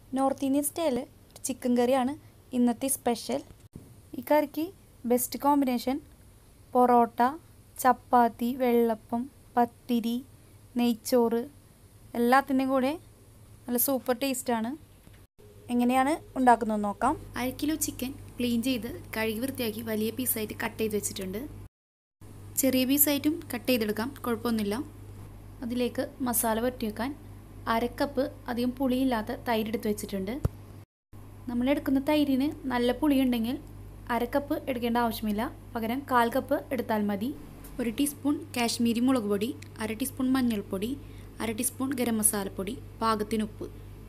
north Indian style chicken കറിയാണ് ഇന്നത്തെ special ഈ കറിക്ക് ബെസ്റ്റ് കോമ്പിനേഷൻ പൊറോട്ട ചപ്പാത്തി വെള്ളപ്പം പത്തിരി നെയ്ച്ചോറ് എല്ലാത്തിൻ്റെയും കൂടെ നല്ല സൂപ്പർ ടേസ്റ്റാണ് എങ്ങനെയാണ് ഉണ്ടാക്കുന്നത് നോക്കാം അര കിലോ ചിക്കൻ ക്ലീൻ ചെയ്ത് കഴുകി വൃത്തിയാക്കി വലിയ പീസായിട്ട് കട്ട് ചെയ്ത് വെച്ചിട്ടുണ്ട് ചെറിയ പീസായിട്ടും കട്ട് ചെയ്തെടുക്കാം കുഴപ്പമൊന്നുമില്ല അതിലേക്ക് മസാല പുരട്ടി വെക്കാൻ അരക്കപ്പ് അധികം പുളിയില്ലാത്ത തൈര് എടുത്ത് വെച്ചിട്ടുണ്ട് നമ്മളെടുക്കുന്ന തൈരിന് നല്ല പുളിയുണ്ടെങ്കിൽ അരക്കപ്പ് എടുക്കേണ്ട ആവശ്യമില്ല പകരം കാൽ കപ്പ് എടുത്താൽ മതി ഒരു ടീസ്പൂൺ കാശ്മീരി മുളക് പൊടി അര ടീസ്പൂൺ മഞ്ഞൾപ്പൊടി അര ടീസ്പൂൺ ഗരം മസാലപ്പൊടി പാകത്തിന് ഉപ്പ്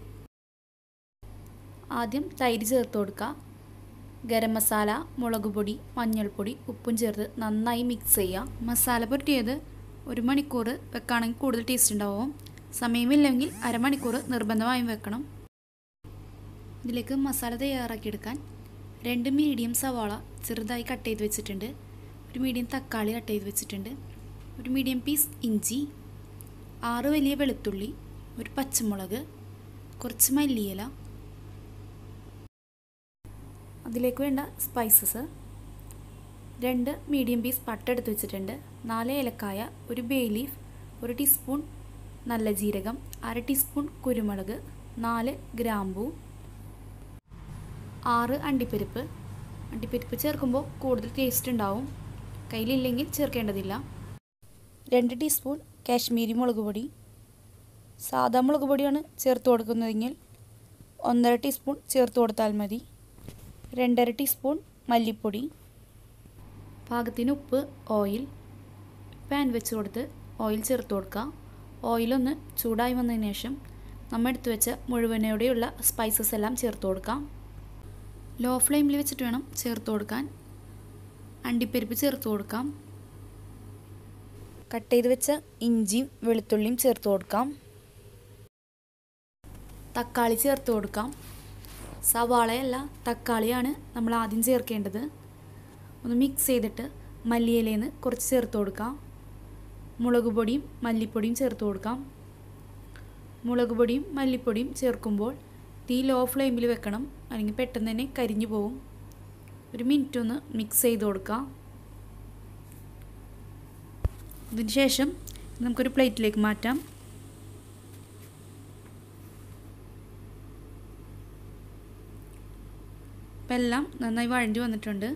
ആദ്യം തൈര് ചേർത്ത് കൊടുക്കുക ഗരം മസാല മുളക് പൊടി മഞ്ഞൾപ്പൊടി ഉപ്പും ചേർത്ത് നന്നായി മിക്സ് ചെയ്യുക മസാല പുരട്ടിയത് ഒരു മണിക്കൂർ വെക്കുകയാണെങ്കിൽ കൂടുതൽ ടേസ്റ്റ് ഉണ്ടാവും സമയമില്ലെങ്കിൽ അരമണിക്കൂർ നിർബന്ധമായും വെക്കണം ഇതിലേക്ക് മസാല തയ്യാറാക്കിയെടുക്കാൻ രണ്ട് മീഡിയം സവാള ചെറുതായി കട്ട് ചെയ്ത് വെച്ചിട്ടുണ്ട് ഒരു മീഡിയം തക്കാളി കട്ട് ചെയ്ത് വെച്ചിട്ടുണ്ട് ഒരു മീഡിയം പീസ് ഇഞ്ചി ആറ് വലിയ വെളുത്തുള്ളി ഒരു പച്ചമുളക് കുറച്ച് മല്ലിയില അതിലേക്ക് വേണ്ട സ്പൈസസ് രണ്ട് മീഡിയം പീസ് പട്ട എടുത്ത് വെച്ചിട്ടുണ്ട് നാല് ഏലക്കായ ഒരു ബേ ലീഫ് ഒരു ടീസ്പൂൺ നല്ല ജീരകം അര ടീസ്പൂൺ കുരുമുളക് നാല് ഗ്രാമ്പൂ ആറ് അണ്ടിപ്പരിപ്പ് അണ്ടിപ്പരിപ്പ് ചേർക്കുമ്പോൾ കൂടുതൽ ടേസ്റ്റ് ഉണ്ടാവും കയ്യിലില്ലെങ്കിൽ ചേർക്കേണ്ടതില്ല രണ്ട് ടീസ്പൂൺ കാശ്മീരി മുളക് പൊടി സാദാ മുളക് പൊടിയാണ് ചേർത്ത് കൊടുക്കുന്നതെങ്കിൽ ഒന്നര ടീസ്പൂൺ ചേർത്ത് കൊടുത്താൽ മതി രണ്ടര ടീസ്പൂൺ മല്ലിപ്പൊടി പാകത്തിന് ഉപ്പ് ഓയിൽ പാൻ വെച്ച് കൊടുത്ത് ഓയിൽ ചേർത്ത് കൊടുക്കുക ഓയിലൊന്ന് ചൂടായി വന്നതിന് ശേഷം നമ്മൾ എടുത്തു വെച്ച മുഴുവനോടെയുള്ള സ്പൈസസ് എല്ലാം ചേർത്ത് കൊടുക്കാം ലോ ഫ്ലെയിമിൽ വെച്ചിട്ട് വേണം ചേർത്ത് കൊടുക്കാൻ അണ്ടിപ്പരിപ്പ് ചേർത്ത് കൊടുക്കാം കട്ട് ചെയ്ത് വെച്ച ഇഞ്ചിയും വെളുത്തുള്ളിയും ചേർത്ത് കൊടുക്കാം തക്കാളി ചേർത്ത് കൊടുക്കാം സവാളയല്ല തക്കാളിയാണ് നമ്മൾ ആദ്യം ചേർക്കേണ്ടത് ഒന്ന് മിക്സ് ചെയ്തിട്ട് മല്ലിയിലേന്ന് കുറച്ച് ചേർത്ത് കൊടുക്കാം മുളക് പൊടിയും മല്ലിപ്പൊടിയും ചേർത്ത് കൊടുക്കാം മുളക് പൊടിയും മല്ലിപ്പൊടിയും ചേർക്കുമ്പോൾ തീ ലോ ഫ്ലെയിമിൽ വെക്കണം അല്ലെങ്കിൽ പെട്ടെന്ന് തന്നെ കരിഞ്ഞു പോകും ഒരു മിനിറ്റ് ഒന്ന് മിക്സ് ചെയ്ത് കൊടുക്കാം അതിന് ശേഷം നമുക്കൊരു പ്ലേറ്റിലേക്ക് മാറ്റാം ഇപ്പം എല്ലാം നന്നായി വഴണ്ടി വന്നിട്ടുണ്ട്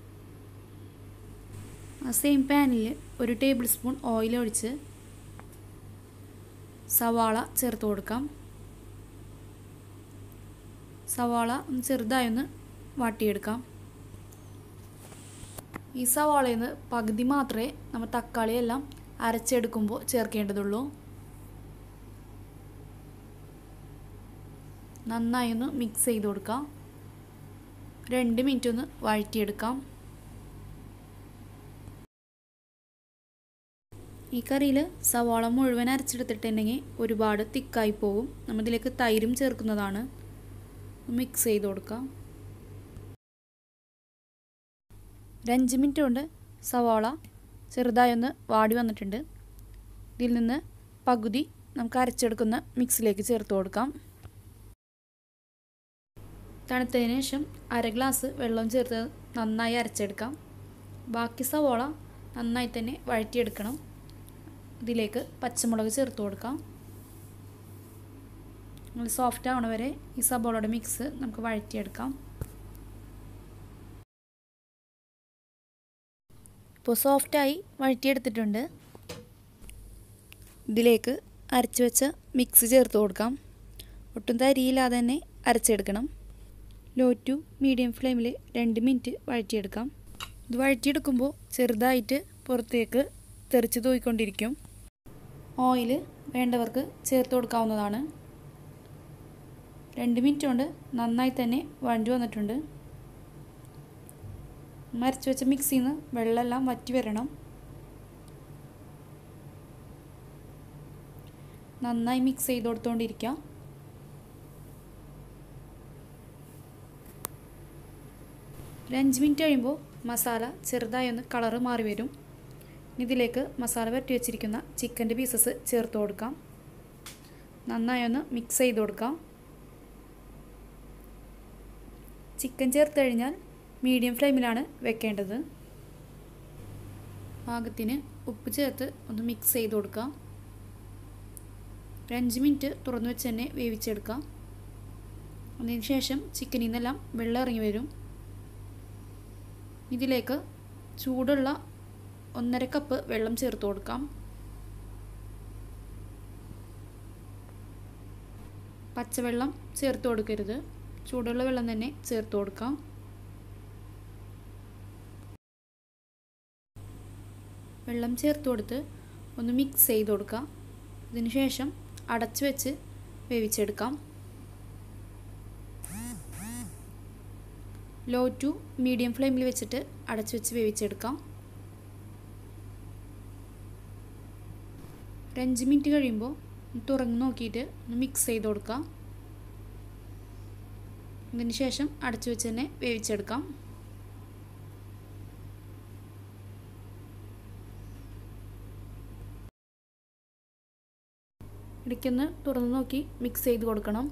ആ സെയിം പാനിൽ ഒരു ടേബിൾ സ്പൂൺ ഓയിൽ ഒഴിച്ച് സവാള ചേർത്ത് കൊടുക്കാം സവാള ഒന്ന് ചെറുതായി ഒന്ന് വാട്ടിയെടുക്കാം ഈ സവാളയിൽ നിന്ന് പകുതി മാത്രമേ നമ്മൾ തക്കാളിയെല്ലാം അരച്ചെടുക്കുമ്പോൾ ചേർക്കേണ്ടതുള്ളൂ നന്നായി ഒന്ന് മിക്സ് ചെയ്ത് കൊടുക്കാം രണ്ട് മിനിറ്റ് ഒന്ന് വഴറ്റിയെടുക്കാം ഈ കറിയിൽ സവാള മുഴുവൻ അരച്ചെടുത്തിട്ടുണ്ടെങ്കിൽ ഒരുപാട് തിക്കായി പോകും നമ്മൾ ഇതിലേക്ക് തൈരും ചേർക്കുന്നതാണ് മിക്സ് ചെയ്ത് കൊടുക്കാം ഒരു അഞ്ച് മിനിറ്റ് കൊണ്ട് സവാള ചെറുതായി ഒന്ന് വാടി വന്നിട്ടുണ്ട് ഇതിൽ നിന്ന് പകുതി നമുക്ക് അരച്ചെടുക്കുന്ന മിക്സിലേക്ക് ചേർത്ത് കൊടുക്കാം തണുത്തതിന് ശേഷം അര ഗ്ലാസ് വെള്ളം ചേർത്ത് നന്നായി അരച്ചെടുക്കാം ബാക്കി സവോള നന്നായി തന്നെ വഴറ്റിയെടുക്കണം ഇതിലേക്ക് പച്ചമുളക് ചേർത്ത് കൊടുക്കാം നല്ല സോഫ്റ്റ് ആവണ വരെ ഈ സബോളയുടെ മിക്സ് നമുക്ക് വഴറ്റിയെടുക്കാം ഇപ്പോൾ സോഫ്റ്റായി വഴറ്റിയെടുത്തിട്ടുണ്ട് ഇതിലേക്ക് അരച്ച് വെച്ച മിക്സ് ചേർത്ത് കൊടുക്കാം ഒട്ടും തരിയില്ലാതെ തന്നെ അരച്ചെടുക്കണം ലോ ടു മീഡിയം ഫ്ലെയിമിൽ രണ്ട് മിനിറ്റ് വഴറ്റിയെടുക്കാം ഇത് വഴറ്റിയെടുക്കുമ്പോൾ ചെറുതായിട്ട് പുറത്തേക്ക് തെറിച്ച് തൂയിക്കൊണ്ടിരിക്കും ഓയിൽ വേണ്ടവർക്ക് ചേർത്ത് കൊടുക്കാവുന്നതാണ് രണ്ട് മിനിറ്റ് കൊണ്ട് നന്നായി തന്നെ വഴണ്ടി വന്നിട്ടുണ്ട് മരച്ച് വെച്ച മിക്സിയിൽ നിന്ന് വെള്ളമെല്ലാം വറ്റി വരണം നന്നായി മിക്സ് ചെയ്ത് കൊടുത്തുകൊണ്ടിരിക്കുക ഒരു അഞ്ച് മിനിറ്റ് കഴിയുമ്പോൾ മസാല ചെറുതായി ഒന്ന് കളറ് മാറി വരും ഇതിലേക്ക് മസാല പരട്ടി വെച്ചിരിക്കുന്ന ചിക്കൻ്റെ പീസസ് ചേർത്ത് കൊടുക്കാം നന്നായി ഒന്ന് മിക്സ് ചെയ്ത് കൊടുക്കാം ചിക്കൻ ചേർത്ത് കഴിഞ്ഞാൽ മീഡിയം ഫ്ലെയിമിലാണ് വെക്കേണ്ടത് പാകത്തിന് ഉപ്പ് ചേർത്ത് ഒന്ന് മിക്സ് ചെയ്ത് കൊടുക്കാം ഒരു അഞ്ച് മിനിറ്റ് തുറന്നു വെച്ച് തന്നെ വേവിച്ചെടുക്കാം അതിന് ശേഷം ചിക്കനിൽ നിന്നെല്ലാം വെള്ളം ഇറങ്ങി വരും ഇതിലേക്ക് ചൂടുള്ള ഒന്നര കപ്പ് വെള്ളം ചേർത്ത് കൊടുക്കാം പച്ചവെള്ളം ചേർത്ത് കൊടുക്കരുത് ചൂടുള്ള വെള്ളം തന്നെ ചേർത്ത് കൊടുക്കാം വെള്ളം ചേർത്ത് കൊടുത്ത് ഒന്ന് മിക്സ് ചെയ്ത് കൊടുക്കാം അതിന് ശേഷം അടച്ചു വെച്ച് വേവിച്ചെടുക്കാം ലോ ടു മീഡിയം ഫ്ലെയിമിൽ വെച്ചിട്ട് അടച്ചു വെച്ച് വേവിച്ചെടുക്കാം ഒരു അഞ്ച് മിനിറ്റ് കഴിയുമ്പോൾ തുറന്ന് നോക്കിയിട്ട് ഒന്ന് മിക്സ് ചെയ്ത് കൊടുക്കാം അതിന് ശേഷം അടച്ചു വെച്ച് തന്നെ വേവിച്ചെടുക്കാം ഇടയ്ക്കൊന്ന് തുറന്ന് നോക്കി മിക്സ് ചെയ്ത് കൊടുക്കണം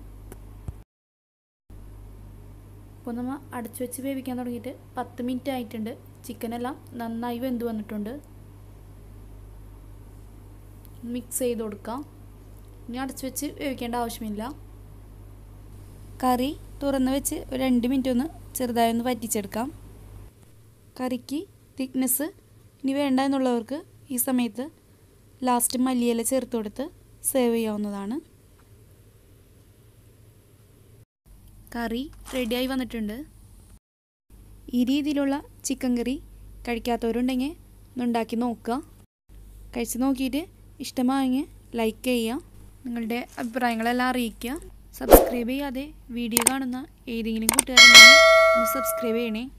ഇപ്പോൾ നമ്മൾ അടച്ചു വെച്ച് വേവിക്കാൻ തുടങ്ങിയിട്ട് പത്ത് മിനിറ്റ് ആയിട്ടുണ്ട് ചിക്കനെല്ലാം നന്നായി വെന്ത് വന്നിട്ടുണ്ട് മിക്സ് ചെയ്ത് കൊടുക്കാം ഇനി അടച്ചു വെച്ച് വേവിക്കേണ്ട ആവശ്യമില്ല കറി തുറന്ന് വെച്ച് ഒരു രണ്ട് മിനിറ്റ് ഒന്ന് ചെറുതായി ഒന്ന് വറ്റിച്ചെടുക്കാം കറിക്ക് തിക്നെസ് ഇനി വേണ്ട എന്നുള്ളവർക്ക് ഈ സമയത്ത് ലാസ്റ്റ് മല്ലിയില ചേർത്ത് കൊടുത്ത് സേവ് ചെയ്യാവുന്നതാണ് കറി റെഡിയായി വന്നിട്ടുണ്ട് ഈ രീതിയിലുള്ള ചിക്കൻ കറി കഴിക്കാത്തവരുണ്ടെങ്കിൽ ഒന്നുണ്ടാക്കി നോക്കുക കഴിച്ച് നോക്കിയിട്ട് ഇഷ്ടമായെങ്കിൽ ലൈക്ക് ചെയ്യുക നിങ്ങളുടെ അഭിപ്രായങ്ങളെല്ലാം അറിയിക്കുക സബ്സ്ക്രൈബ് ചെയ്യാതെ വീഡിയോ കാണുന്ന ഏതെങ്കിലും കൂട്ടുകാരുണ്ടെങ്കിൽ ഒന്ന് സബ്സ്ക്രൈബ് ചെയ്യണേ